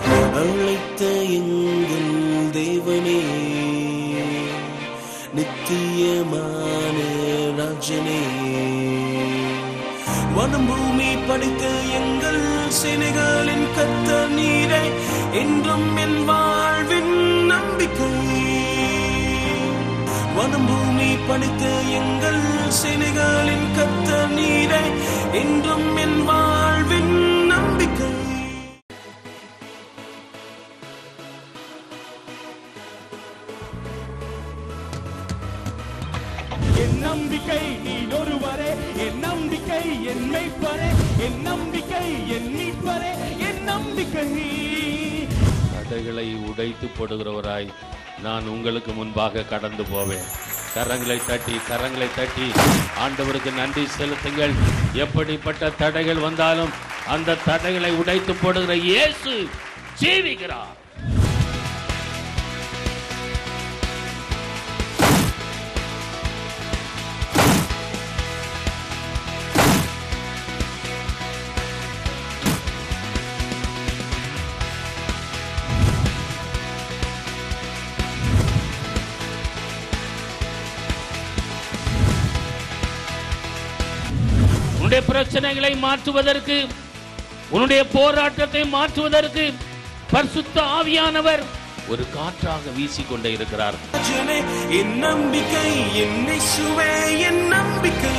அழைத்த எங்கள் தேவனே நித்தியமான ராஜனே வனம் பூமி படைத்த எங்கள் சேனைகளின் கத்த நீரை என்றும் என் வாழ்வின் நம்பிக்கை வனம் பூமி படைத்த எங்கள் சேனைகளின் கத்த நீரை என்றும் என் வாழ்வின் நம்பிக்கை என் நம்பிக்கை நீ ஒருவரே என் நம்பிக்கை என் மெய்ப்பரே என் நம்பிக்கை என் மீட்பரே என் நம்பிக்கை தடைகளை உடைத்து போடுகிறவராய் நான் உங்களுக்கு முன்பாக கடந்து போவேன் கரங்களை தட்டி கரங்களை தட்டி ஆண்டவருக்கு நன்றி செலுத்துங்கள் எப்படிப்பட்ட தடைகள் வந்தாலும் அந்த தடைகளை உடைத்து போடுகிற இயேசு ஜீவிக்கிறார் உன்னுடைய பிரச்சனைகளை மாற்றுவதற்கு உன்னுடைய போராட்டத்தை மாற்றுவதற்கு பரிசுத்த ஆவியானவர் ஒரு காற்றாக வீசிக்கொண்டே இருக்கிறார் ராஜனே என் நம்பிக்கை என்னை சுவே என் நம்பிக்கை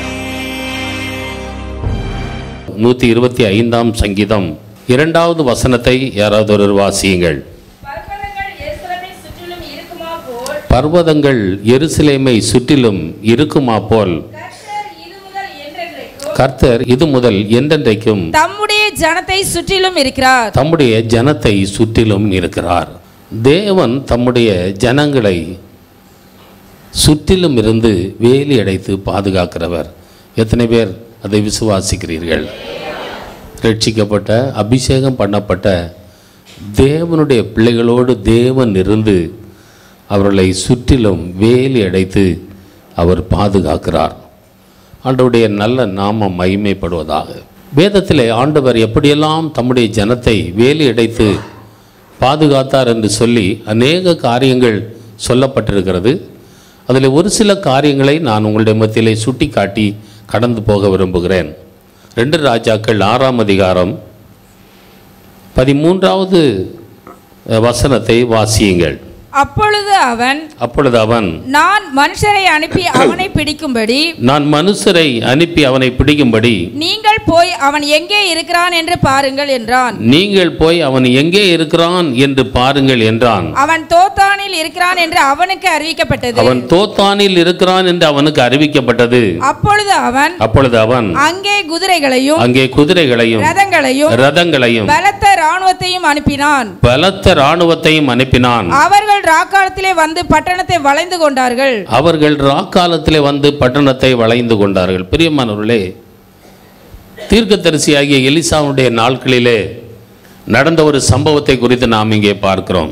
நூத்தி இருபத்தி ஐந்தாம் சங்கீதம் இரண்டாவது வசனத்தை யாராவது ஒரு வாசியுங்கள் பர்வதங்கள் எருசலேமை சுற்றிலும் இருக்குமா போல் பர்வதங்கள் எருசலேமை சுற்றிலும் இருக்குமா போல் கர்த்தர் இது முதல் என்றென்றைக்கும் கர்த்தர் இது முதல் என்றென்றைக்கும் தம்முடைய ஜனத்தை சுற்றிலும் இருக்கிறார் தம்முடைய ஜனத்தை சுற்றிலும் இருக்கிறார் தேவன் தம்முடைய ஜனங்களை சுற்றிலும் இருந்து வேலி அடைத்து பாதுகாக்கிறவர் எத்தனை பேர் அதை விசுவாசிக்கிறீர்கள் ரட்சிக்கப்பட்ட அபிஷேகம் பண்ணப்பட்ட தேவனுடைய பிள்ளைகளோடு தேவன் இருந்து அவர்களை சுற்றிலும் வேலி அடைத்து அவர் பாதுகாக்கிறார் ஆண்டவருடைய நல்ல நாமம் மகிமைப்படுவதாக வேதத்திலே ஆண்டவர் எப்படியெல்லாம் தம்முடைய ஜனத்தை வேலி அடைத்து பாதுகாத்தார் என்று சொல்லி அநேக காரியங்கள் சொல்லப்பட்டிருக்கிறது அதில் ஒரு சில காரியங்களை நான் உங்களுடைய மத்தியிலே சுட்டி காட்டி கடந்து போக விரும்புகிறேன் ரெண்டு ராஜாக்கள் ஆறாம் அதிகாரம் பதிமூன்றாவது அஹ், வசனத்தை வாசியுங்கள் அப்பொழுது அவன் அப்பொழுது அவன் நான் மனுஷரை அனுப்பி அவனை பிடிக்கும்படி நான் மனுஷரை அனுப்பி அவனை பிடிக்கும்படி நீங்கள் போய் அவன் எங்கே இருக்கிறான் என்று பாருங்கள் என்றான் நீங்கள் போய் அவன் எங்கே இருக்கிறான் என்று பாருங்கள் என்றான் அவன் தோத்தானில் இருக்கிறான் என்று அவனுக்கு அறிவிக்கப்பட்டது அவன் தோத்தானில் இருக்கிறான் என்று அவனுக்கு அறிவிக்கப்பட்டது அப்பொழுது அவன் அப்பொழுது அவன் அங்கே குதிரைகளையும் அங்கே குதிரைகளையும் ரதங்களையும் ரதங்களையும் பலத்த இராணுவத்தையும் அனுப்பினான் பலத்த இராணுவத்தையும் அனுப்பினான் அவர்கள் ராக்காலத்திலே வந்து பட்டணத்தை வளைந்து கொண்டார்கள் அவர்கள் ராக்காலத்திலே வந்து பட்டணத்தை வளைந்து கொண்டார்கள் பிரியமானவர்களே தீர்க்கதரிசியாகிய எலிசாவுடைய நாட்களிலே நடந்த ஒரு சம்பவத்தை குறித்து நாம் இங்கே பார்க்கிறோம்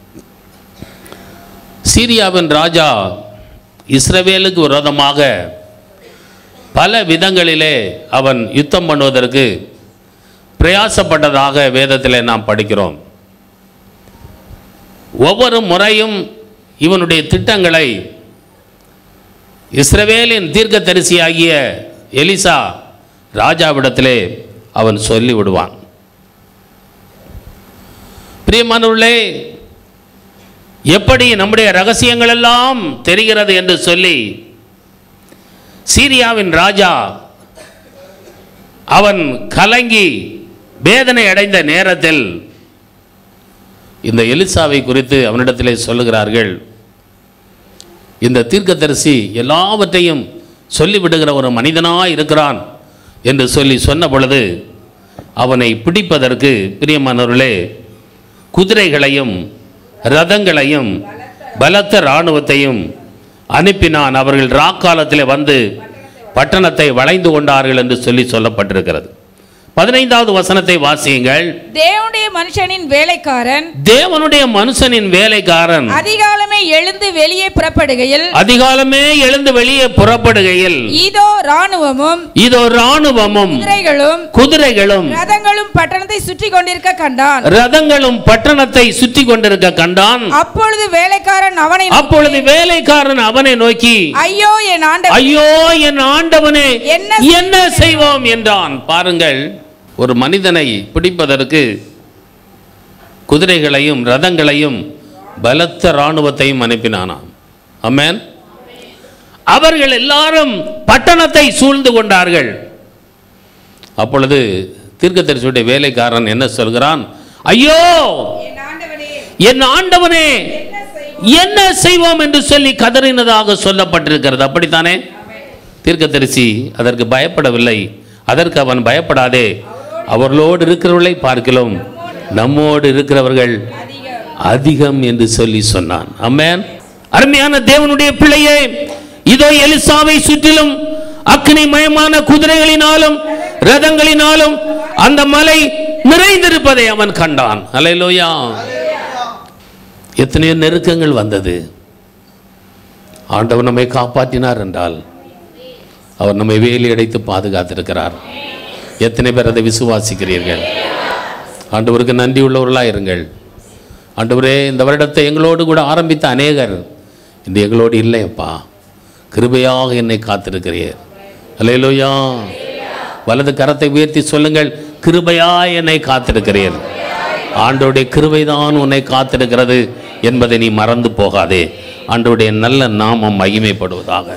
சீரியாவின் ராஜா இஸ்ரவேலுக்கு விரோதமாக பல விதங்களிலே அவன் யுத்தம் பண்ணுவதற்கு பிரயாசப்பட்டதாக வேதத்திலே நாம் படிக்கிறோம் ஒவ்வொரு முறையும் இவனுடைய திட்டங்களை இஸ்ரவேலின் தீர்க்கதரிசியாகிய எலிசா ராஜாவிடத்திலே அவன் சொல்லி விடுவான் பிரியமானவர்களே எப்படி நம்முடைய ரகசியங்கள் எல்லாம் தெரிகிறது என்று சொல்லி சீரியாவின் ராஜா அவன் கலங்கி வேதனை அடைந்த நேரத்தில் இந்த எலிசாவை குறித்து அவனிடத்திலே சொல்லுகிறார்கள் இந்த தீர்க்கதரிசி எல்லாவற்றையும் சொல்லிவிடுகிற ஒரு மனிதனாய் இருக்கிறான் என்று சொல்லி சொன்ன பொழுது அவனை பிடிப்பதற்கு பிரியமானவர்களே குதிரைகளையும் ரதங்களையும் பலத்த இராணுவத்தையும் அனுப்பினான் அவர்கள் ராக்காலத்திலே வந்து பட்டணத்தை வளைந்து கொண்டார்கள் என்று சொல்லி சொல்லப்பட்டிருக்கிறது பதினைந்தாவது வசனத்தை வாசியுங்கள் தேவனுடைய மனுஷனின் வேலைக்காரன் தேவனுடைய மனுஷனின் வேலைக்காரன் அதிகாலமே அதிகாலமே எழுந்து வெளியே புறப்படுகையில் அதிகாலமே எழுந்து வெளியே புறப்படுகையில் இதோ ராணுவமும் இதோ ராணுவமும் குதிரைகளும் குதிரைகளும் ரதங்களும் பட்டணத்தை சுற்றி கொண்டிருக்க கண்டான் ரதங்களும் பட்டணத்தை சுற்றி கொண்டிருக்க கண்டான் அப்பொழுது வேலைக்காரன் அவனை அப்பொழுது வேலைக்காரன் அவனை நோக்கி ஐயோ என் ஆண்ட ஐயோ என் ஆண்டவனே என்ன என்ன செய்வோம் என்றான் பாருங்கள் ஒரு மனிதனை பிடிப்பதற்கு குதிரைகளையும் ரதங்களையும் பலத்த இராணுவத்தையும் அனுப்பினானாம் அமேன் அவர்கள் எல்லாரும் பட்டணத்தை சூழ்ந்து கொண்டார்கள் அப்பொழுது தீர்க்கதரிசியுடைய வேலைக்காரன் என்ன சொல்கிறான் ஐயோ என் ஆண்டவனே என் ஆண்டவனே என்ன செய்வோம் என்று சொல்லி கதறினதாக சொல்லப்பட்டிருக்கிறது அப்படித்தானே தீர்க்கதரிசி அதற்கு பயப்படவில்லை அதற்கு அவன் பயப்படாதே அவர்களோடு இருக்கிறவர்களை பார்க்கலாம் நம்மோடு இருக்கிறவர்கள் அதிகம் என்று சொல்லி சொன்னான் அம்மேன் அருமையான தேவனுடைய பிள்ளையே இதோ எலிசாவை சுற்றிலும் அக்னி மயமான குதிரைகளினாலும் ரதங்களினாலும் அந்த மலை நிறைந்திருப்பதை அவன் கண்டான் அலையிலோயா எத்தனையோ நெருக்கங்கள் வந்தது ஆண்டவர் நம்மை காப்பாற்றினார் என்றால் அவர் நம்மை வேலி அடைத்து பாதுகாத்திருக்கிறார் எத்தனை பேர் அதை விசுவாசிக்கிறீர்கள் ஆண்டவருக்கு நன்றி உள்ளவர்களாக இருங்கள் ஆண்டவரே இந்த வருடத்தை எங்களோடு கூட ஆரம்பித்த அநேகர் இந்த எங்களோடு இல்லையப்பா கிருபையாக என்னை காத்திருக்கிறீர் அல்லேலூயா வலது கரத்தை உயர்த்தி சொல்லுங்கள் கிருபையா என்னை காத்திருக்கிறீர் ஆண்டோடைய கிருபைதான் உன்னை காத்திருக்கிறது என்பதை நீ மறந்து போகாதே ஆண்டோடைய நல்ல நாமம் மகிமைப்படுவதாக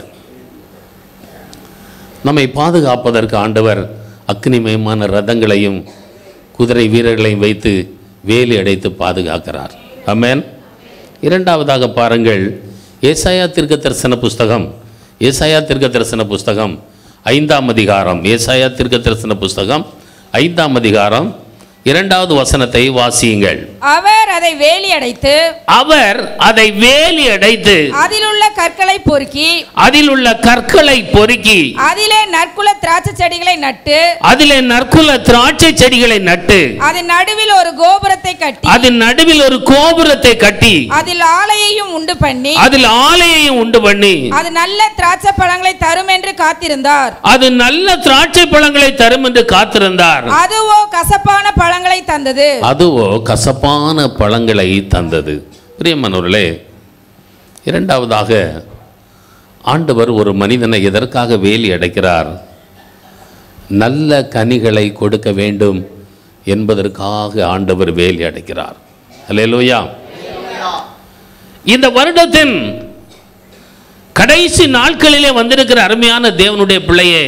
நம்மை பாதுகாப்பதற்கு ஆண்டவர் அக்னிமயமான ரதங்களையும் குதிரை வீரர்களையும் வைத்து வேலி அடைத்து பாதுகாக்கிறார் அமேன் இரண்டாவதாக பாருங்கள் ஏசாயா தீர்க்க தரிசன புஸ்தகம் ஏசாயா தீர்க்க தரிசன புஸ்தகம் ஐந்தாம் அதிகாரம் ஏசாயா தீர்க்க தரிசன புஸ்தகம் ஐந்தாம் அதிகாரம் இரண்டாவது வசனத்தை வாசியுங்கள் அவர் அதை வேலி அடைத்து அவர் அதை வேலி அடைத்து அதிலுள்ள கற்களை பொறுக்கி அதில் உள்ள கற்களை பொறுக்கி அதிலே நற்குல திராட்சை செடிகளை நட்டு அதிலே நற்குல திராட்சை செடிகளை நட்டு அதன் நடுவில் ஒரு கோபுரத்தை கட்டி அதன் நடுவில் ஒரு கோபுரத்தை கட்டி அதில் ஆலையையும் உண்டு பண்ணி அதில் ஆலையையும் உண்டு பண்ணி அது நல்ல திராட்சை பழங்களை தரும் என்று காத்திருந்தார் அது நல்ல திராட்சை பழங்களை தரும் என்று காத்திருந்தார் அதுவோ கசப்பான பழங்களை தந்தது அதுவோ கசப்பான பழங்களை தந்தது பிரியமானவர்களே இரண்டாவதாக ஆண்டவர் ஒரு மனிதனை எதற்காக வேலி அடைக்கிறார் நல்ல கனிகளை கொடுக்க வேண்டும் என்பதற்காக ஆண்டவர் வேலி அடைக்கிறார் அல்லேலூயா இந்த வருடத்தின் கடைசி நாட்களிலே வந்திருக்கிற அருமையான தேவனுடைய பிள்ளையே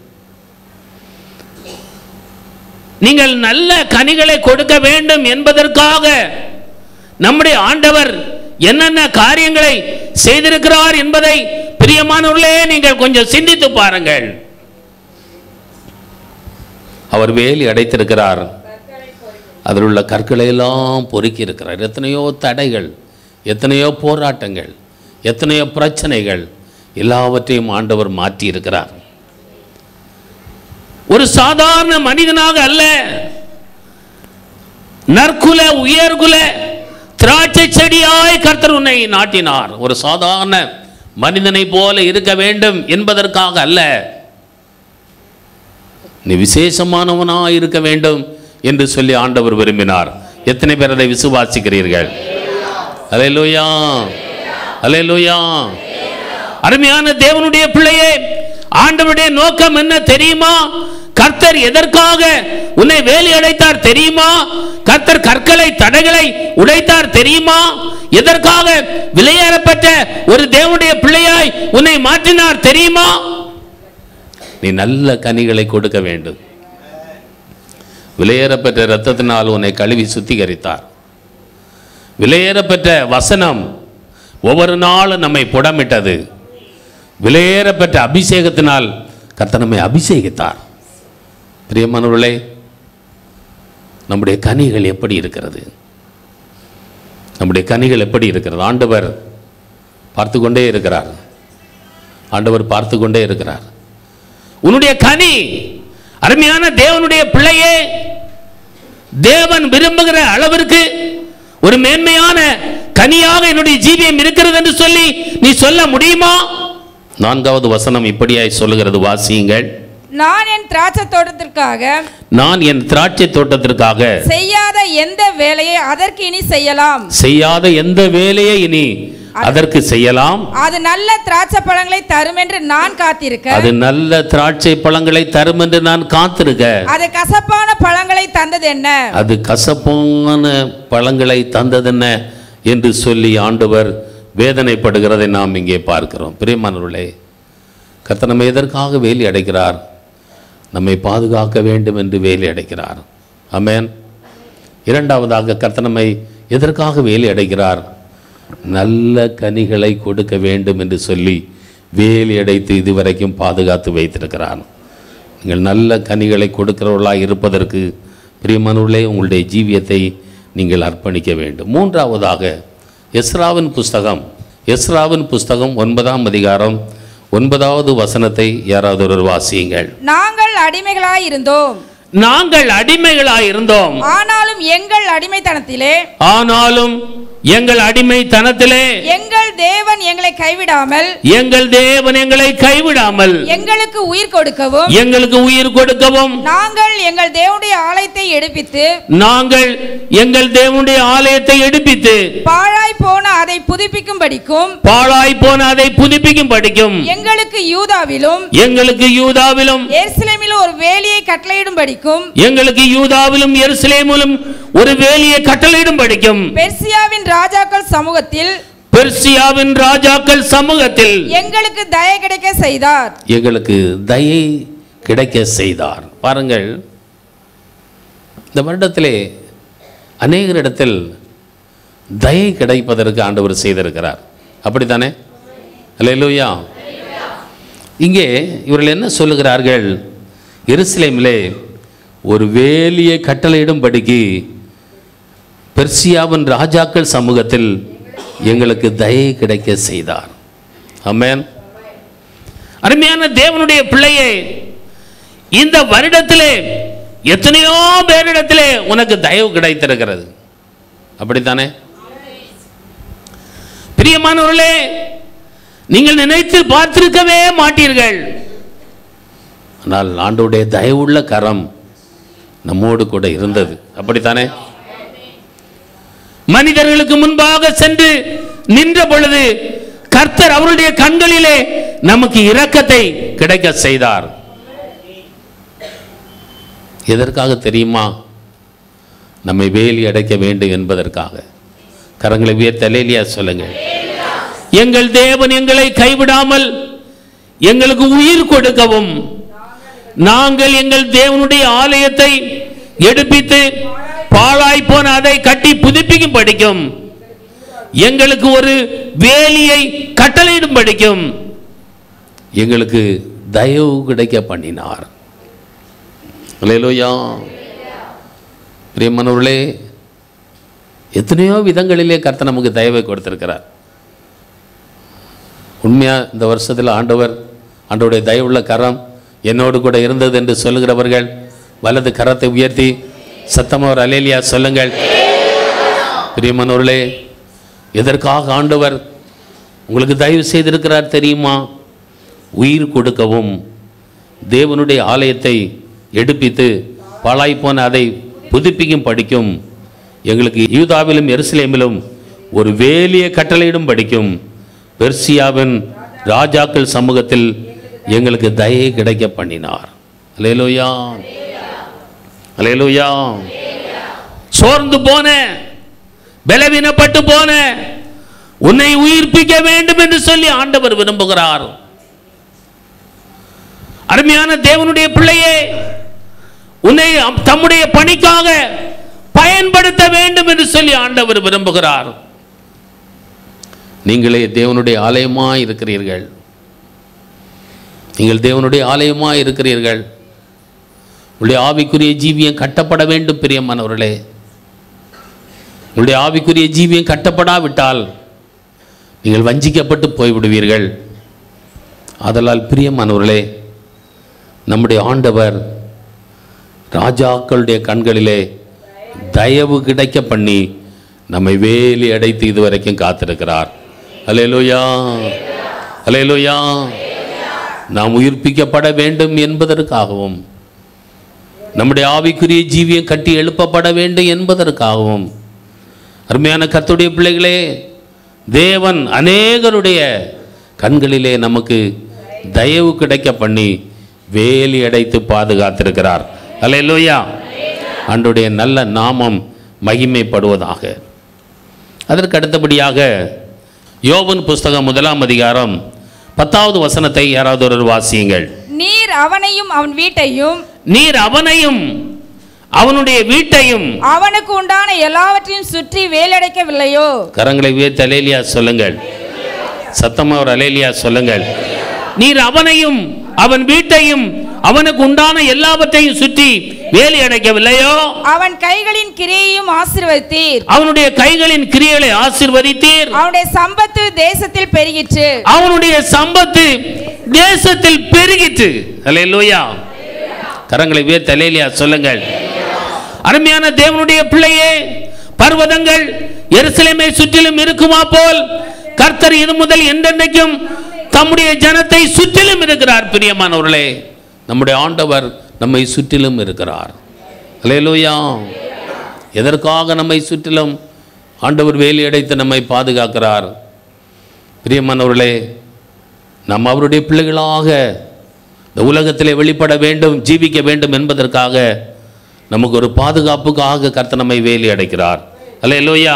நீங்கள் நல்ல கனிகளை கொடுக்க வேண்டும் என்பதற்காக நம்முடைய ஆண்டவர் என்னென்ன காரியங்களை செய்திருக்கிறார் என்பதை பிரியமானவர்களே நீங்கள் கொஞ்சம் சிந்தித்து பாருங்கள் அவர் வேலி அடைத்திருக்கிறார் அதில் உள்ள கற்களை எல்லாம் பொறுக்கி இருக்கிறார் எத்தனையோ தடைகள் எத்தனையோ போராட்டங்கள் எத்தனையோ பிரச்சனைகள் எல்லாவற்றையும் ஆண்டவர் மாற்றி இருக்கிறார் ஒரு சாதாரண மனிதனாக அல்ல நற்குல உயர்குல திராட்சை செடியாய் கர்த்தர் உன்னை நாட்டினார் ஒரு சாதாரண மனிதனை போல இருக்க வேண்டும் என்பதற்காக அல்ல நீ விசேஷமானவனாய் இருக்க வேண்டும் என்று சொல்லி ஆண்டவர் விரும்பினார் எத்தனை பேர் அதை விசுவாசிக்கிறீர்கள் அலையலூயா அலையலூயா அருமையான தேவனுடைய பிள்ளையே ஆண்டவருடைய நோக்கம் என்ன தெரியுமா கர்த்தர் எதற்காக உன்னை வேலி அடைத்தார் தெரியுமா கர்த்தர் கற்களை தடைகளை உடைத்தார் தெரியுமா எதற்காக விலையேறப்பட்ட ஒரு தேவனுடைய பிள்ளையாய் உன்னை மாற்றினார் தெரியுமா நீ நல்ல கனிகளை கொடுக்க வேண்டும் விலையேறப்பெற்ற இரத்தத்தினால் உன்னை கழுவி சுத்திகரித்தார் விலையேறப்பெற்ற வசனம் ஒவ்வொரு நாளும் நம்மை புடமிட்டது விலையேறப்பெற்ற அபிஷேகத்தினால் கர்த்தர் நம்மை அபிஷேகித்தார் பிரியமானவர்களே நம்முடைய கனிகள் எப்படி இருக்கிறது நம்முடைய கனிகள் எப்படி இருக்கிறது ஆண்டவர் பார்த்து கொண்டே இருக்கிறார் ஆண்டவர் பார்த்து கொண்டே இருக்கிறார் உன்னுடைய கனி அருமையான தேவனுடைய பிள்ளையே தேவன் விரும்புகிற அளவிற்கு ஒரு மேன்மையான கனியாக என்னுடைய ஜீவியம் இருக்கிறது என்று சொல்லி நீ சொல்ல முடியுமா நான்காவது வசனம் இப்படியாய் சொல்லுகிறது வாசியுங்கள் நான் என் திராட்சை தோட்டத்திற்காக நான் என் திராட்சை தோட்டத்திற்காக செய்யாத எந்த வேலையை அதற்கு இனி செய்யலாம் செய்யாத எந்த வேலையை இனி அதற்கு செய்யலாம் அது நல்ல திராட்சை பழங்களை தரும் என்று நான் காத்திருக்க அது நல்ல திராட்சை பழங்களை தரும் என்று நான் காத்திருக்க அது கசப்பான பழங்களை தந்தது என்ன அது கசப்பான பழங்களை தந்ததென்ன என்று சொல்லி ஆண்டவர் வேதனைப்படுகிறதை நாம் இங்கே பார்க்கிறோம் பிரியமானவர்களே கர்த்தர் நம்மை எதற்காக வேலி அடைக்கிறார் நம்மை பாதுகாக்க வேண்டும் என்று வேலி அடைக்கிறார் ஆமென் இரண்டாவதாக கர்த்தர் நம்மை எதற்காக வேலி அடைக்கிறார் நல்ல கனிகளை கொடுக்க வேண்டும் என்று சொல்லி வேலி அடைத்து இதுவரைக்கும் பாதுகாத்து வைத்திருக்கிறார் நீங்கள் நல்ல கனிகளை கொடுக்கிறவர்களாக இருப்பதற்கு பிரியமானவர்களே உங்களுடைய ஜீவியத்தை நீங்கள் அர்ப்பணிக்க வேண்டும் மூன்றாவதாக எஸ்ராவின் புஸ்தகம் எஸ்ராவின் புஸ்தகம் ஒன்பதாம் அதிகாரம் ஒன்பதாவது வசனத்தை யாராவது ஒரு வாசியுங்கள் நாங்கள் அடிமைகளாய் இருந்தோம் நாங்கள் அடிமைகளாய் இருந்தோம் ஆனாலும் எங்கள் அடிமைத்தனத்திலே ஆனாலும் எங்கள் அடிமைத்தனத்திலே எங்கள் தேவன் எங்களை கைவிடாமல் எங்கள் தேவன் எங்களை கைவிடாமல் எங்களுக்கு உயிர் கொடுக்கவும் எங்களுக்கு உயிர் கொடுக்கவும் நாங்கள் எங்கள் தேவனுடைய ஆலயத்தை எடுப்பித்து நாங்கள் எங்கள் தேவனுடைய ஆலயத்தை எடுப்பித்து பாழாய் போன அதை புதுப்பிக்கும் படிக்கும் பாழாய் போன அதை புதுப்பிக்கும் படிக்கும் எங்களுக்கு யூதாவிலும் எங்களுக்கு யூதாவிலும் எருசலேமிலும் ஒரு வேலியை கட்டளையிடும் படிக்கும் எங்களுக்கு யூதாவிலும் எருசலேமிலும் ஒரு வேலியை கட்டளையிடும் படிக்கும் பெர்சியாவின் ராஜாக்கள் சமூகத்தில் பெர்சியாவின் ராஜாக்கள் சமூகத்தில் எங்களுக்கு தயை கிடைக்க செய்தார் எங்களுக்கு தயை கிடைக்க செய்தார் பாருங்கள் இந்த வருடத்திலே அநேகரிடத்தில் தயை கிடைப்பதற்கு ஆண்டவர் செய்திருக்கிறார் அப்படித்தானே அல்லேலூயா இங்கே இவர்கள் என்ன சொல்லுகிறார்கள் எருசலேமிலே ஒரு வேலியை கட்டளையிடும்படிக்கு பெர்சியாவின் ராஜாக்கள் சமூகத்தில் எங்களுக்கு தயை கிடைக்க செய்தார் ஆமென் அருமையான தேவனுடைய பிள்ளையே இந்த வருடத்திலே எத்தனையோ பேரிடத்திலே உனக்கு தயவு கிடைத்திருக்கிறது அப்படித்தானே பிரியமானவர்களே நீங்கள் நினைத்து பார்த்திருக்கவே மாட்டீர்கள் ஆனால் ஆண்டவுடைய தயவுள்ள கரம் நம்மோடு கூட இருந்தது அப்படித்தானே மனிதர்களுக்கு முன்பாக சென்று நின்ற பொழுது கர்த்தர் அவருடைய கண்களிலே நமக்கு இரக்கத்தை கிடைக்க செய்தார் எதற்காக தெரியுமா நம்மை வேலி அடைக்க வேண்டும் என்பதற்காக கரங்களை உயர்த்த லேலியா சொல்லுங்க எங்கள் தேவன் எங்களை கைவிடாமல் எங்களுக்கு உயிர் கொடுக்கவும் நாங்கள் எங்கள் தேவனுடைய ஆலயத்தை எடுப்பித்து பாழாய் போன அதை கட்டி புதுப்பிக்கும் படிக்கும் எங்களுக்கு ஒரு வேலியை கட்டளையிடும் படிக்கும் எங்களுக்கு தயவு கிடைக்க பண்ணினார் அல்லேலூயா பிரியமானவர்களே எத்தனையோ விதங்களிலே கர்த்தர் நமக்கு தயவை கொடுத்திருக்கிறார் உண்மையா இந்த வருஷத்தில் ஆண்டவர் ஆண்டவருடைய தயவுள்ள கரம் என்னோடு கூட இருந்தது என்று சொல்லுகிறவர்கள் வலது கரத்தை உயர்த்தி சத்தமாக ஒரு அலேலியா சொல்லுங்கள் பிரியமானவர்களே எதற்காக ஆண்டவர் உங்களுக்கு தயவு செய்திருக்கிறார் தெரியுமா உயிர் கொடுக்கவும் தேவனுடைய ஆலயத்தை எடுப்பித்து பாழாய்ப்போன அதை புதுப்பிக்கும் படிக்கும் எங்களுக்கு யூதாவிலும் எருசலேமிலும் ஒரு வேலிய கட்டளையிடும் படிக்கும் பெர்சியாவின் ராஜாக்கள் சமூகத்தில் எங்களுக்கு தயை கிடைக்க பண்ணினார் அலேலூயா அலேலூயா சோர்ந்து போன பலவீனப்பட்டு போன உன்னை உயிர்ப்பிக்க வேண்டும் என்று சொல்லி ஆண்டவர் விரும்புகிறார் அருமையான தேவனுடைய பிள்ளையே உன்னை அம்- தம்முடைய பணிக்காக பயன்படுத்த வேண்டும் என்று சொல்லி ஆண்டவர் விரும்புகிறார் நீங்களே தேவனுடைய ஆலயமாய் இருக்கிறீர்கள் நீங்கள் தேவனுடைய ஆலயமாய் இருக்கிறீர்கள் உங்களுடைய ஆவிக்குரிய ஜீவியம் கட்டப்பட வேண்டும் பிரியமானவர்களே உங்களுடைய ஆவிக்குரிய ஜீவியம் கட்டப்படாவிட்டால் நீங்கள் வஞ்சிக்கப்பட்டு போய்விடுவீர்கள் ஆதலால் பிரியமானவர்களே நம்முடைய ஆண்டவர் ராஜாக்களுடைய கண்களிலே தயவு கிடைக்க பண்ணி நம்மை வேலி அடைத்து இதுவரைக்கும் காத்திருக்கிறார் அலையலோயா அலையலோயா நாம் உயிர்ப்பிக்கப்பட வேண்டும் என்பதற்காகவும் நம்முடைய ஆவிக்குரிய ஜீவியம் கட்டி எழுப்பப்பட வேண்டும் என்பதற்காகவும் அருமையான கர்த்தருடைய பிள்ளைகளே தேவன் அநேகருடைய கண்களிலே நமக்கு தயவு கிடைக்க பண்ணி வேலி அடைத்து பாதுகாத்திருக்கிறார் அல்லேலூயா ஆண்டுடைய நல்ல நாமம் மகிமைப்படுவதாக அதற்கு அடுத்தபடியாக யோபன் புஸ்தகம் முதலாம் அதிகாரம் பத்தாவது வசனத்தை யாராவது ஒரு வாசியுங்கள் நீர் அவனையும் அவன் வீட்டையும் நீர் அவனையும் அவனுடைய வீட்டையும் அவனுக்கு உண்டான எல்லாவற்றையும் சுற்றி வேலடைக்கவில்லையோ கரங்களை உயர்த்தி அலேலியா சொல்லுங்கள் சத்தமா ஒரு அலேலியா சொல்லுங்கள் நீர் அவனையும் அவன் வீட்டையும் அவனுக்கு உண்டான எல்லாவற்றையும் சுற்றி வேலி அடைக்கவில்லையோ அவன் கைகளின் கிரியையும் ஆசீர்வதித்தீர் அவனுடைய கைகளின் கிரியைகளை ஆசீர்வதித்தீர் அவனுடைய சம்பத்து தேசத்தில் பெருகிற்று அவனுடைய சம்பத்து தேசத்தில் பெருகிற்று அல்லேலூயா கரங்களை உயர்த்தி அலேலியா சொல்லுங்கள் அருமையான தேவனுடைய பிள்ளையே பர்வதங்கள் எருசலேமை சுற்றிலும் இருக்குமா போல் கர்த்தர் இது முதல் என்றென்றைக்கும் தம்முடைய ஜனத்தை சுற்றிலும் இருக்கிறார் பிரியமானவர்களே நம்முடைய ஆண்டவர் நம்மை சுற்றிலும் இருக்கிறார் அல்லேலூயா எதற்காக நம்மை சுற்றிலும் ஆண்டவர் வேலி அடைத்து நம்மை பாதுகாக்கிறார் பிரியமானவர்களே நாம் அவருடைய பிள்ளைகளாக இந்த உலகத்திலே வெளிப்பட வேண்டும் ஜீவிக்க வேண்டும் என்பதற்காக நமக்கு ஒரு பாதுகாப்புக்காக கர்த்தர் நம்மை வேலி அடைக்கிறார் அல்லேலூயா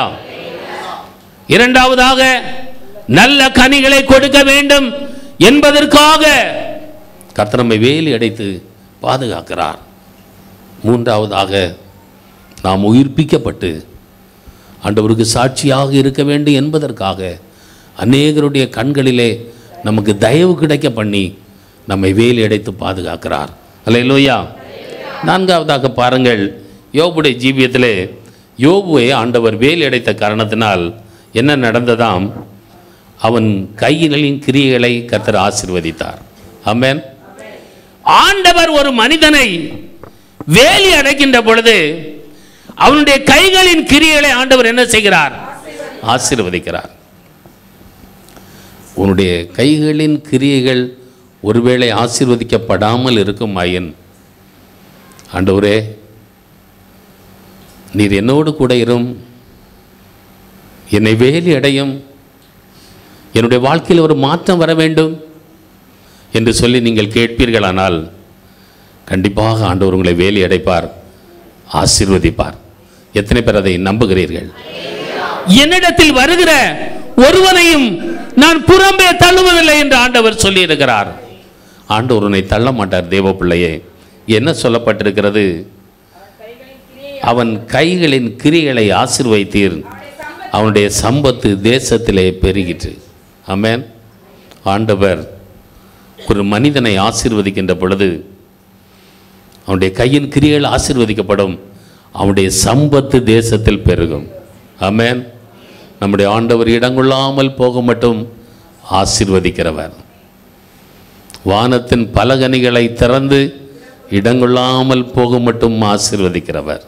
இரண்டாவதாக நல்ல கனிகளை கொடுக்க வேண்டும் என்பதற்காக கர்த்தர் நம்மை வேலி அடைத்து பாதுகாக்கிறார் மூன்றாவதாக நாம் உயிர்ப்பிக்கப்பட்டு ஆண்டவருக்கு சாட்சியாக இருக்க வேண்டும் என்பதற்காக அநேகருடைய கண்களிலே நமக்கு தயவு கிடைக்க பண்ணி நம்மை வேலி அடைத்து பாதுகாக்கிறார் அல்லேலூயா நான்காவதாக பாருங்கள் யோபுடைய ஜீவியத்திலே யோபுவை ஆண்டவர் வேலி அடைத்த காரணத்தினால் என்ன நடந்ததாம் அவன் கைகளின் கிரியைகளை கர்த்தர் ஆசீர்வதித்தார் ஆமென் ஆண்டவர் ஒரு மனிதனை வேலி அடைக்கின்ற பொழுது அவனுடைய கைகளின் கிரியைகளை ஆண்டவர் என்ன செய்கிறார் ஆசீர்வதிக்கிறார் உன்னுடைய கைகளின் கிரியைகள் ஒருவேளை ஆசீர்வதிக்கப்படாமல் இருக்கும் ஆயின் ஆண்டவரே நீர் என்னோடு கூட இரும் என்னை வேலி அடையும் என்னுடைய வாழ்க்கையில் ஒரு மாற்றம் வர வேண்டும் என்று சொல்லி நீங்கள் கேட்பீர்களானால் கண்டிப்பாக ஆண்டவர் உங்களை வேலி அடைப்பார் ஆசீர்வதிப்பார் எத்தனை பேர் அதை நம்புகிறீர்கள் என்னிடத்தில் வருகிற ஒருவனையும் நான் புறம்பே தள்ளுவதில்லை என்று ஆண்டவர் சொல்லியிருக்கிறார் ஆண்டவர் உன்னை தள்ள மாட்டார் தேவ பிள்ளையே என்ன சொல்லப்பட்டிருக்கிறது அவன் கைகளின் கிரிகளை ஆசிர்வைத்தீர் அவனுடைய சம்பத்து தேசத்திலே பெருகிற்று ஆமென் ஆண்டவர் ஒரு மனிதனை ஆசீர்வதிக்கின்ற பொழுது அவனுடைய கையின் கிரியைகள் ஆசீர்வதிக்கப்படும் அவனுடைய சம்பத்து தேசத்தில் பெருகும் ஆமென் நம்முடைய ஆண்டவர் இடங்கொள்ளாமல் போக மட்டும் ஆசீர்வதிக்கிறவர் வானத்தின் பலகனிகளை திறந்து இடங்கொள்ளாமல் போக மட்டும் ஆசீர்வதிக்கிறவர்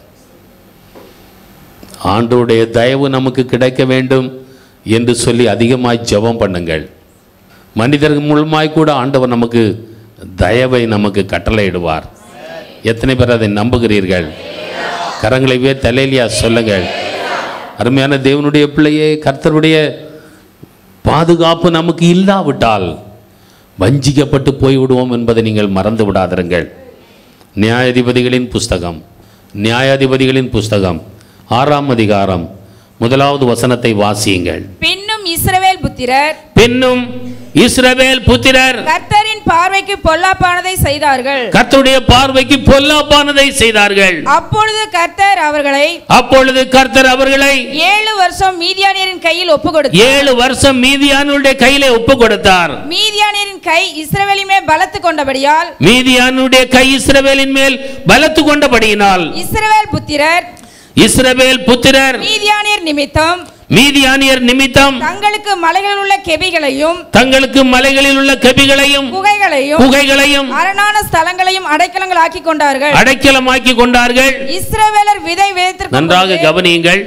ஆண்டோடைய தயவு நமக்கு கிடைக்க வேண்டும் என்று சொல்லி அதிகமாய் ஜெபம் பண்ணுங்கள் மனிதர்கள் மூலமாய் கூட ஆண்டவர் நமக்கு தயவை நமக்கு கட்டளையிடுவார் எத்தனை பேர் அதை நம்புகிறீர்கள் கரங்களை வே தலையிலியா சொல்லுங்கள் அருமையான தேவனுடைய பிள்ளையே கர்த்தருடைய பாதுகாப்பு நமக்கு இல்லாவிட்டால் வஞ்சிக்கப்பட்டு போய்விடுவோம் என்பதை நீங்கள் மறந்து விடாதிருங்கள் நியாயாதிபதிகளின் புஸ்தகம் நியாயாதிபதிகளின் புஸ்தகம் ஆறாம் அதிகாரம் முதலாவது வசனத்தை வாசியுங்கள் பின்னும் இஸ்ரவேல் புத்திரர் பின்னும் இஸ்ரவேல் புத்திரர் கர்த்தரின் பார்வைக்கு பொல்லாப்பானதை செய்தார்கள் கர்த்தருடைய பார்வைக்கு பொல்லாப்பானதை செய்தார்கள் அப்பொழுது கர்த்தர் அவர்களை அப்பொழுது கர்த்தர் அவர்களை ஏழு வருஷம் மீதியானியரின் கையில் ஒப்பு கொடுத்தார் ஏழு வருஷம் மீதியானுடைய கையிலே ஒப்பு கொடுத்தார் மீதியானியரின் கை இஸ்ரவேலின் மேல் பலத்து கொண்டபடியால் மீதியானுடைய கை இஸ்ரவேலின் மேல் பலத்து கொண்டபடியினால் இஸ்ரவேல் புத்திரர் இஸ்ரவேல் புத்திரர் மீதியானியர் நிமித்தம் மீதியானியர் நிமித்தம் தங்களுக்கு மலைகளில் உள்ள கெபிகளையும் தங்களுக்கு மலைகளில் உள்ள கபிகளையும் குகைகளையும் குகைகளையும் அரணான ஸ்தலங்களையும் அடைக்கலங்கள் ஆக்கி கொண்டார்கள் அடைக்கலமாக்கி கொண்டார்கள் இஸ்ரவேலர் விதை விதைத்திருக்கும் நன்றாக போது கவனியுங்கள்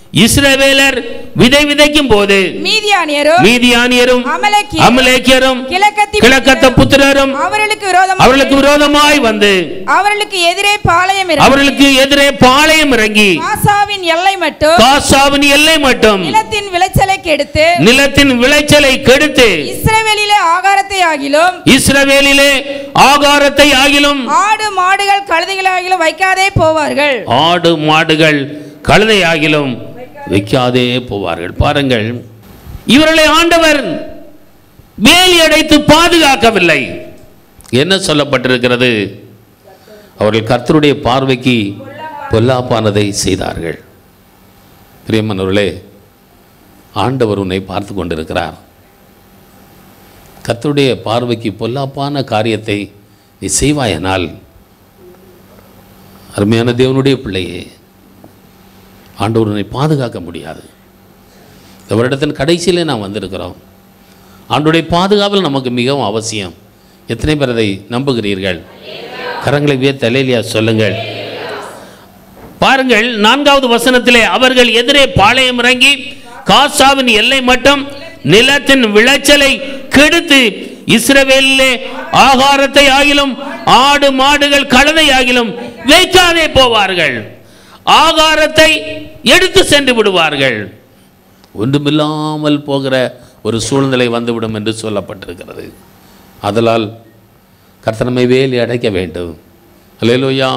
இஸ்ரவேலர் விதை விதைக்கும் போது மீதியானியரும் மீதியானியரும் அமலேக்கியரும், அமலேக்கியரும் கிழக்கத்தி கிழக்கத்த புத்திரரும் அவர்களுக்கு விரோதமாக அவர்களுக்கு விரோதமாய் வந்து அவர்களுக்கு எதிரே பாளையம் இறங்கி, அவர்களுக்கு எதிரே பாளையம் இறங்கி ஆசாவின் எல்லை மட்டும் காசாவின் எல்லை மட்டும் நிலத்தின் விளைச்சலை கெடுத்து நிலத்தின் விளைச்சலை கெடுத்து இஸ்ரவேலிலே ஆகாரத்தை ஆகிலும் இஸ்ரவேலிலே ஆகாரத்தை ஆகிலும் ஆடு மாடுகள் கழுதைகள் ஆகிலும் வைக்காதே போவார்கள் ஆடு மாடுகள் கழுதை ஆகிலும் வைக்காதே போவார்கள் பாருங்கள் இவர்களை ஆண்டவர் வேலி அடைத்து பாதுகாக்கவில்லை என்ன சொல்லப்பட்டிருக்கிறது அவர்கள் கர்த்தருடைய பார்வைக்கு பொல்லாப்பானதை செய்தார்கள் பிரியமனவர்களே ஆண்டவர் உன்னை பார்த்து கொண்டிருக்கிறார் கர்த்தருடைய பார்வைக்கு பொல்லாப்பான காரியத்தை நீ செய்வாயனால் அருமையான தேவனுடைய பிள்ளையே ஆண்டவர் உன்னை பாதுகாக்க முடியாது இந்த வருடத்தின் கடைசியிலே நாம் வந்திருக்கிறோம் ஆண்டுடைய பாதுகாவல் நமக்கு மிகவும் அவசியம் எத்தனை பேர் அதை நம்புகிறீர்கள் கரங்களை விய தலையிலியா சொல்லுங்கள் பாருங்கள் நான்காவது வசனத்திலே அவர்கள் எதிரே பாளையம் இறங்கி காசாவின் எல்லை மட்டும் நிலத்தின் விளைச்சலை கெடுத்து இஸ்ரவேலிலே ஆகாரத்தை ஆகிலும் ஆடு மாடுகள் கழுதை ஆகிலும் வைக்காதே போவார்கள் ஆகாரத்தை எடுத்து சென்று விடுவார்கள் ஒன்றுமில்லாமல் போகிற ஒரு சூழ்நிலை வந்துவிடும் என்று சொல்லப்பட்டிருக்கிறது அதனால் கர்த்தனமை வேலி அடைக்க வேண்டும் அல்லேலூயா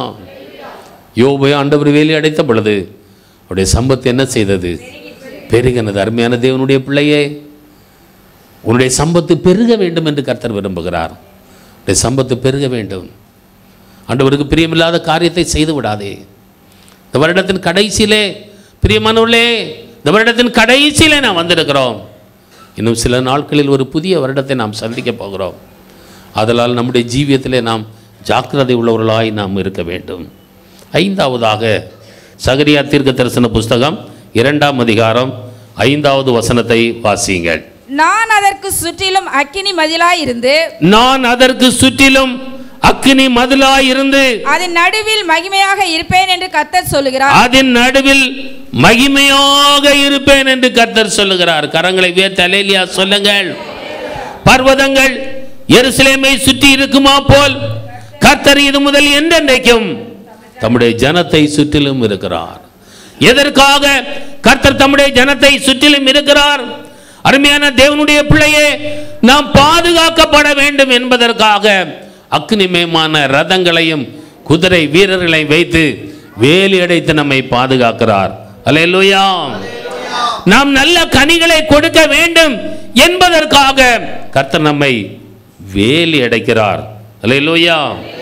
யோபை ஆண்டவர் வேலி அடைத்த பொழுது அவருடைய சம்பத்து என்ன செய்தது பெருகினது அருமையான தேவனுடைய பிள்ளையே உன்னுடைய சம்பத்து பெருக வேண்டும் என்று கர்த்தர் விரும்புகிறார் உன்னுடைய சம்பத்து பெருக வேண்டும் ஆண்டவருக்கு பிரியமில்லாத காரியத்தை செய்து விடாதே இந்த வருடத்தின் கடைசியிலே பிரியமானவர்களே இந்த வருடத்தின் கடைசியிலே நாம் வந்திருக்கிறோம் இன்னும் சில நாட்களில் ஒரு புதிய வருடத்தை நாம் சந்திக்க போகிறோம் அதனால் நம்முடைய ஜீவியத்திலே நாம் ஜாக்கிரதை உள்ளவர்களாய் நாம் இருக்க வேண்டும் ஐந்தாவதாக சகரியா தீர்க்க தரிசன புஸ்தகம் இரண்டாம் அதிகாரம் ஐந்தாவது வசனத்தை வாசியுங்கள் நான் அதற்கு சுற்றிலும் அக்கினி மதிலாய் இருந்து நான் அதற்கு சுற்றிலும் அக்கினி மதிலாய் இருந்து அதன் நடுவில் மகிமையாக இருப்பேன் என்று கர்த்தர் சொல்லுகிறார் அதன் நடுவில் மகிமையாக இருப்பேன் என்று கர்த்தர் சொல்லுகிறார் கரங்களை வேர் தலையிலியா சொல்லுங்கள் பர்வதங்கள் எருசலேமை சுற்றி இருக்குமா போல் கர்த்தர் இது முதல் என்றென்றைக்கும் தம்முடைய ஜனத்தை சுற்றிலும் இருக்கிறார் எதற்காக கர்த்தர் தம்முடைய ஜனத்தை சுற்றிலும் இருக்கிறார் அருமையான தேவனுடைய பிள்ளையே நாம் பாதுகாக்கப்பட வேண்டும் என்பதற்காக அக்னிமயமான ரதங்களையும் குதிரை வீரர்களை வைத்து வேலி அடைத்து நம்மை பாதுகாக்கிறார் அல்லேலூயா நாம் நல்ல கனிகளை கொடுக்க வேண்டும் என்பதற்காக கர்த்தர் நம்மை வேலி அடைக்கிறார் அல்லேலூயா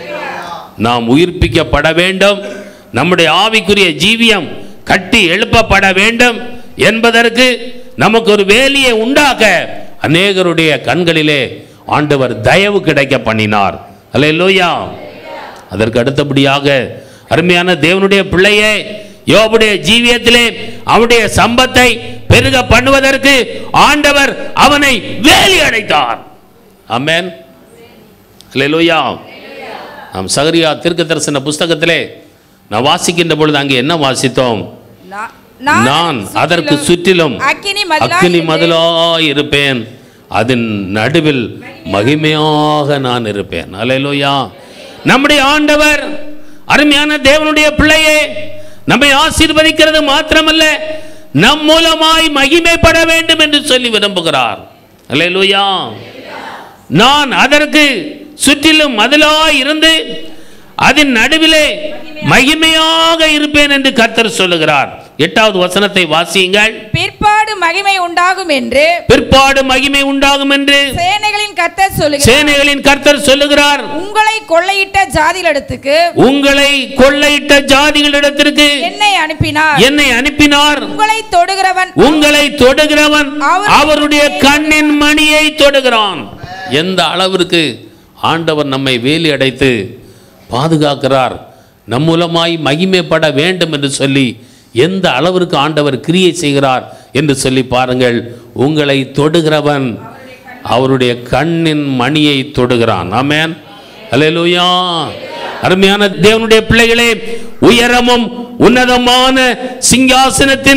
நாம் உயிர்ப்பிக்கப்பட வேண்டும் நம்முடைய ஆவிக்குரிய ஜீவியம் கட்டி எழுப்பப்பட வேண்டும் என்பதற்கு நமக்கு ஒரு வேலியை உண்டாக்க அநேகருடைய கண்களிலே ஆண்டவர் தயவு கிடைக்க பண்ணினார் அல்லேலூயா அதற்கு அடுத்தபடியாக அருமையான தேவனுடைய பிள்ளையே யோபுடைய ஜீவியத்திலே அவனுடைய சம்பத்தை பெருக பண்ணுவதற்கு ஆண்டவர் அவனை வேலி அடைத்தார் ஆமென் அல்லேலூயா நாம் சகரியா தீர்க்க தரிசன புஸ்தகத்திலே நான் வாசிக்கின்ற பொழுது அங்கே என்ன வாசித்தோம் நா- நான் அதற்கு சுற்றிலும் அக்கினி மதிலாய் அக்கினி இருந்து மதிலாய் இருப்பேன் அதன் நடுவில் மகிமையாக நான் இருப்பேன் அல்லேலூயா நம்முடைய ஆண்டவர் அருமையான தேவனுடைய பிள்ளையே நம்மை ஆசீர்வதிக்கிறது மாத்திரமல்ல நம் மூலமாய் மகிமைப்பட வேண்டும் என்று சொல்லி விரும்புகிறார் அல்லேலூயா நான் அதற்கு சுற்றிலும் மதிலாய் இருந்து அதன் நடுவிலே மகிமையாக இருப்பேன் என்று கர்த்தர் சொல்லுகிறார் எட்டாவது வசனத்தை வாசியுங்கள் பிற்பாடு மகிமை உண்டாகும் என்று பிற்பாடு மகிமை உண்டாகும் என்று சேனைகளின் கர்த்தர் சொல்லுகிறார் சேனைகளின் கர்த்தர் சொல்லுகிறார் உங்களை கொள்ளையிட்ட ஜாதிகளிடத்துக்கு உங்களை கொள்ளையிட்ட ஜாதிகளிடத்திற்கு என்னை அனுப்பினார் என்னை அனுப்பினார் உங்களை தொடுகிறவன் உங்களை தொடுகிறவன் அவர் அவருடைய கண்ணின் மணியை தொடுகிறான் எந்த அளவிற்கு ஆண்டவர் நம்மை வேலி அடைத்து பாதுகாக்கிறார் நம் மூலமாய் மகிமைப்பட வேண்டும் என்று சொல்லி எந்த அளவிற்கு ஆண்டவர் கிரியை செய்கிறார் என்று சொல்லி பாருங்கள் உங்களை தொடுகிறவன் அவருடைய கண்ணின் மணியை தொடுகிறான் ஆமென் அல்லேலூயா அருமையான தேவனுடைய பிள்ளைகளே உயரமும் உன்னதமான சிங்காசனத்தின்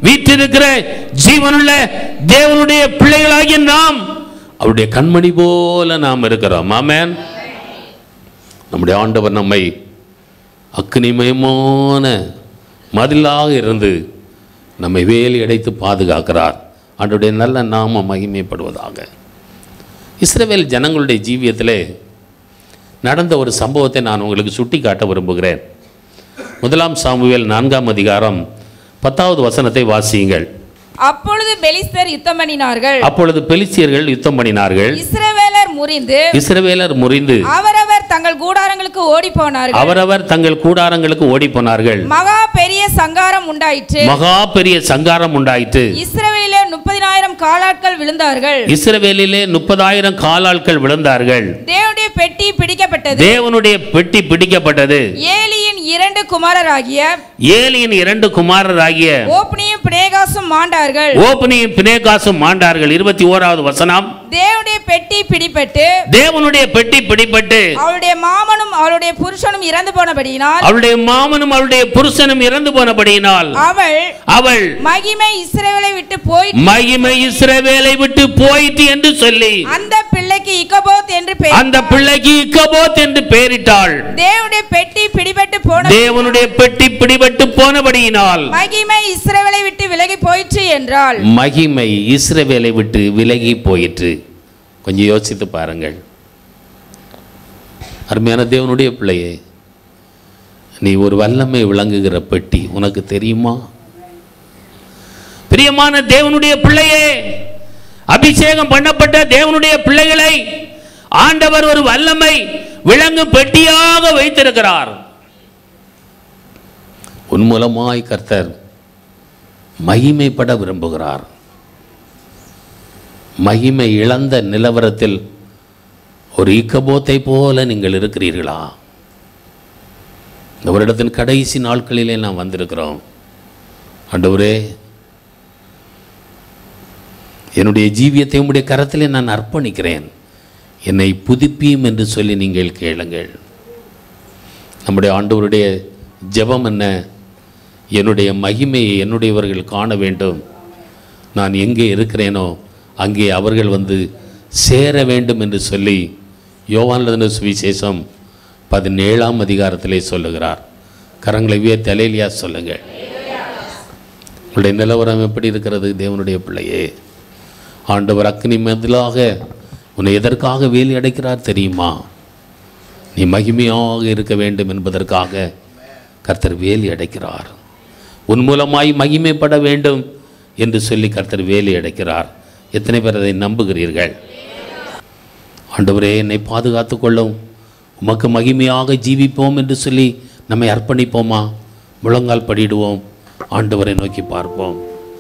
வீற்றிருக்கிற ஜீவனுள்ள தேவனுடைய பிள்ளைகளாகிய நாம் அவருடைய கண்மணி போல நாம் இருக்கிறோம் ஆமென் நம்முடைய ஆண்டவர் நம்மை அக்னிமயமான மதிலாக இருந்து நம்மை வேலி அடைத்து பாதுகாக்கிறார் ஆண்டுடைய நல்ல நாம மகிமைப்படுவதாக இஸ்ரவேல் ஜனங்களுடைய ஜீவியத்திலே நடந்த ஒரு சம்பவத்தை நான் உங்களுக்கு சுட்டி காட்ட விரும்புகிறேன் முதலாம் சாமுவேல் நான்காம் அதிகாரம் பத்தாவது வசனத்தை வாசியுங்கள் அப்பொழுது பெலிஸ்தர் யுத்தம் பண்ணினார்கள் அப்பொழுது பெலிசியர்கள் யுத்தம் பண்ணினார்கள் இஸ்ரவேலர் முறிந்து இஸ்ரவேலர் முறிந்து அவரவர் தங்கள் கூடாரங்களுக்கு ஓடி போனார்கள் அவரவர் தங்கள் கூடாரங்களுக்கு ஓடிப் போனார்கள் மகா பெரிய சங்காரம் உண்டாயிற்று மகா பெரிய சங்காரம் உண்டாயிற்று இஸ்ரவேலிலே முப்பதினாயிரம் காலாட்கள் விழுந்தார்கள் இஸ்ரவேலிலே முப்பதாயிரம் காலாட்கள் விழுந்தார்கள் தேவனுடைய பெட்டி பிடிக்கப்பட்டது தேவனுடைய பெட்டி பிடிக்கப்பட்டது ஏலியின் இரண்டு குமாரராகிய ஏலியின் இரண்டு குமாரராகிய ஓப்னியும் பினேகாசும் மாண்டார்கள் ஓபனியும் பினேகாசும் மாண்டார்கள் இருபத்தி ஓராவது வசனம் தேவனுடைய பெட்டி பிடிபட்டு தேவனுடைய பெட்டி பிடிபட்டு அவளுடைய மாமனும் அவளுடைய புருஷனும் இறந்து போனபடியினால் அவளுடைய மாமனும் அவளுடைய புருஷனும் இறந்து போனபடியினால் அவள் அவள் மகிமை இஸ்ரவேலை விட்டு போய் மகிமை இஸ்ரவேலை விட்டு போயிற்று என்று சொல்லி அந்த பிள்ளைக்கு இக்கபோத் என்று பெயர் அந்த பிள்ளைக்கு இக்கபோத் என்று பெயரிட்டாள் தேவனுடைய பெட்டி பிடிபட்டு போன தேவனுடைய பெட்டி பிடிபட்டு போனபடியினால் மகிமை இஸ்ரவேலை விட்டு விலகி போயிற்று என்றால் மகிமை இஸ்ரவேலை விட்டு விலகி போயிற்று கொஞ்சம் யோசித்து பாருங்கள் அருமையான தேவனுடைய பிள்ளையே நீ ஒரு வல்லமை விளங்குகிற பெட்டி உனக்கு தெரியுமா பிரியமான தேவனுடைய பிள்ளையே அபிஷேகம் பண்ணப்பட்ட தேவனுடைய பிள்ளைகளை ஆண்டவர் ஒரு வல்லமை விளங்கு பெட்டியாக வைத்திருக்கிறார் உன் மூலமாய் கர்த்தர் மகிமைப்பட விரும்புகிறார் மகிமை இழந்த நிலவரத்தில் ஒரு இக்கபோத்தை போல நீங்கள் இருக்கிறீர்களா இந்த வருடத்தின் கடைசி நாட்களிலே நாம் வந்திருக்கிறோம் ஆண்டவரே என்னுடைய ஜீவியத்தை உம்முடைய கரத்திலே நான் அர்ப்பணிக்கிறேன் என்னை புதுப்பியும் என்று சொல்லி நீங்கள் கேளுங்கள் நம்முடைய ஆண்டவருடைய ஜெபம் என்ன என்னுடைய மகிமையை என்னுடையவர்கள் காண வேண்டும் நான் எங்கே இருக்கிறேனோ அங்கே அவர்கள் வந்து சேர வேண்டும் என்று சொல்லி யோவான்லதன சுவிசேஷம் பதினேழாம் அதிகாரத்திலே சொல்லுகிறார் கரங்களை உயர்த்தி அலேலியா சொல்லுங்கள் உங்களுடைய நிலவரம் எப்படி இருக்கிறது தேவனுடைய பிள்ளையே ஆண்டவர் அக்னி மதிலாக உன்னை எதற்காக வேலி அடைக்கிறார் தெரியுமா நீ மகிமையாக இருக்க வேண்டும் என்பதற்காக கர்த்தர் வேலி அடைக்கிறார் உன் மூலமாய் மகிமைப்பட வேண்டும் என்று சொல்லி கர்த்தர் வேலி அடைக்கிறார் எத்தனை பேர் அதை நம்புகிறீர்கள் ஆண்டவரே என்னை பாதுகாத்து கொள்ளும் உமக்கு மகிமையாக ஜீவிப்போம் என்று சொல்லி நம்மை அர்ப்பணிப்போமா முழங்கால் படிடுவோம் ஆண்டவரை நோக்கி பார்ப்போம்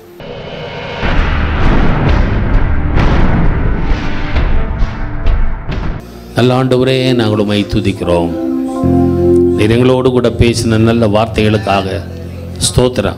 நல்ல ஆண்டவரே நாங்கள் உம்மை துதிக்கிறோம் நீர் எங்களோடு கூட பேசின நல்ல வார்த்தைகளுக்காக ஸ்தோத்திரம்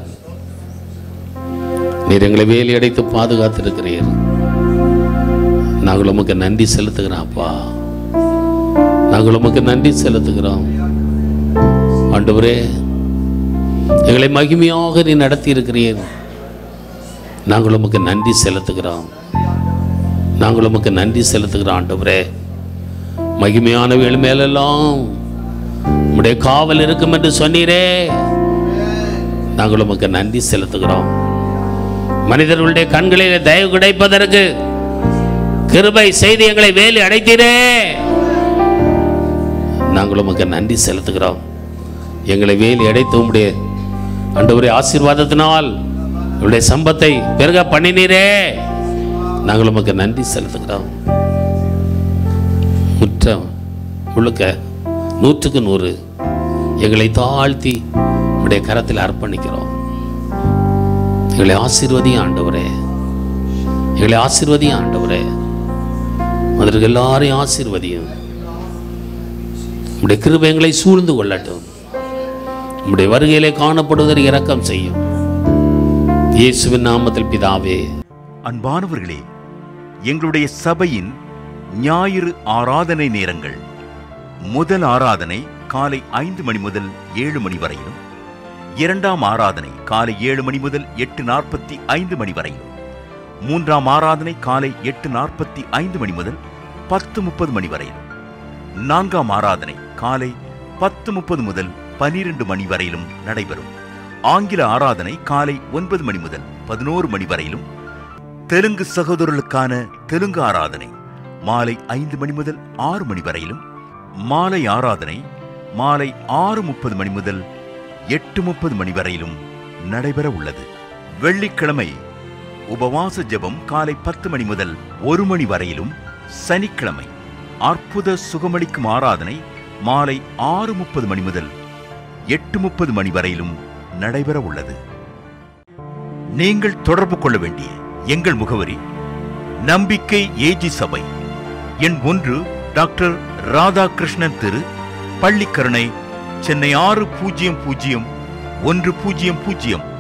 நீர் எங்களை வேலி அடைத்து பாதுகாத்திருக்கிறீர் நாங்கள் உமக்கு நன்றி செலுத்துகிறோம் அப்பா நாங்கள் உமக்கு நன்றி செலுத்துகிறோம் ஆண்டவரே எங்களை மகிமையாக நீ நடத்தி இருக்கிறீர் நாங்கள் உமக்கு நன்றி செலுத்துகிறோம் நாங்கள் உமக்கு நன்றி செலுத்துகிறோம் ஆண்டவரே மகிமையானவைகள் மேலெல்லாம் உம்முடைய காவல் இருக்கும் என்று சொன்னீரே நாங்கள் உமக்கு நன்றி செலுத்துகிறோம் மனிதர்களுடைய கண்களிலே தயவு கிடைப்பதற்கு கிருபை செய்து எங்களை வேலி அடைத்தீரே நாங்கள் உமக்கு நன்றி செலுத்துகிறோம் எங்களை வேலி அடைத்து உம்முடைய ஆண்டவரே ஆசீர்வாதத்தினால் உடைய சம்பத்தை பெருக பண்ணினீரே நாங்கள் உமக்கு நன்றி செலுத்துகிறோம் முற்றம் முழுக்க நூற்றுக்கு நூறு எங்களை தாழ்த்தி உடைய கரத்தில் அர்ப்பணிக்கிறோம் எங்களை ஆசீர்வதியும் ஆண்டவரே எங்களை ஆசீர்வதியும் ஆண்டவரே அதற்கு எல்லாரையும் ஆசீர்வதியும் உடைய கிருபை எங்களை சூழ்ந்து கொள்ளட்டும் உம்முடைய வருகையிலே காணப்படுவதற்கு இரக்கம் செய்யும் இயேசுவின் நாமத்தில் பிதாவே அன்பானவர்களே எங்களுடைய சபையின் ஞாயிறு ஆராதனை நேரங்கள் முதல் ஆராதனை காலை ஐந்து மணி முதல் ஏழு மணி வரையிலும் இரண்டாம் ஆராதனை காலை ஏழு மணி முதல் எட்டு நாற்பத்தி ஐந்து மணி வரையிலும் மூன்றாம் ஆராதனை காலை எட்டு நாற்பத்தி ஐந்து மணி முதல் பத்து முப்பது மணி வரையிலும் நான்காம் ஆராதனை காலை பத்து முப்பது முதல் பனிரெண்டு மணி வரையிலும் நடைபெறும் ஆங்கில ஆராதனை காலை ஒன்பது மணி முதல் பதினோரு மணி வரையிலும் தெலுங்கு சகோதரர்களுக்கான தெலுங்கு ஆராதனை மாலை ஐந்து மணி முதல் ஆறு மணி வரையிலும் மாலை ஆராதனை மாலை ஆறு முப்பது மணி முதல் எட்டு முப்பது மணி வரையிலும் நடைபெற உள்ளது வெள்ளிக்கிழமை உபவாச ஜெபம் காலை பத்து மணி முதல் ஒரு மணி வரையிலும் சனிக்கிழமை அற்புத சுகமளிக்கும் ஆராதனை மாலை ஆறு முப்பது மணி முதல் எட்டு முப்பது மணி வரையிலும் நடைபெற உள்ளது நீங்கள் தொடர்பு கொள்ள வேண்டிய எங்கள் முகவரி நம்பிக்கை ஏஜி சபை எண் ஒன்று டாக்டர் ராதாகிருஷ்ணன் தெரு பள்ளிக்கரணை சென்னை ஆறு பூஜ்ஜியம் பூஜ்ஜியம் ஒன்று பூஜ்ஜியம் பூஜ்ஜியம்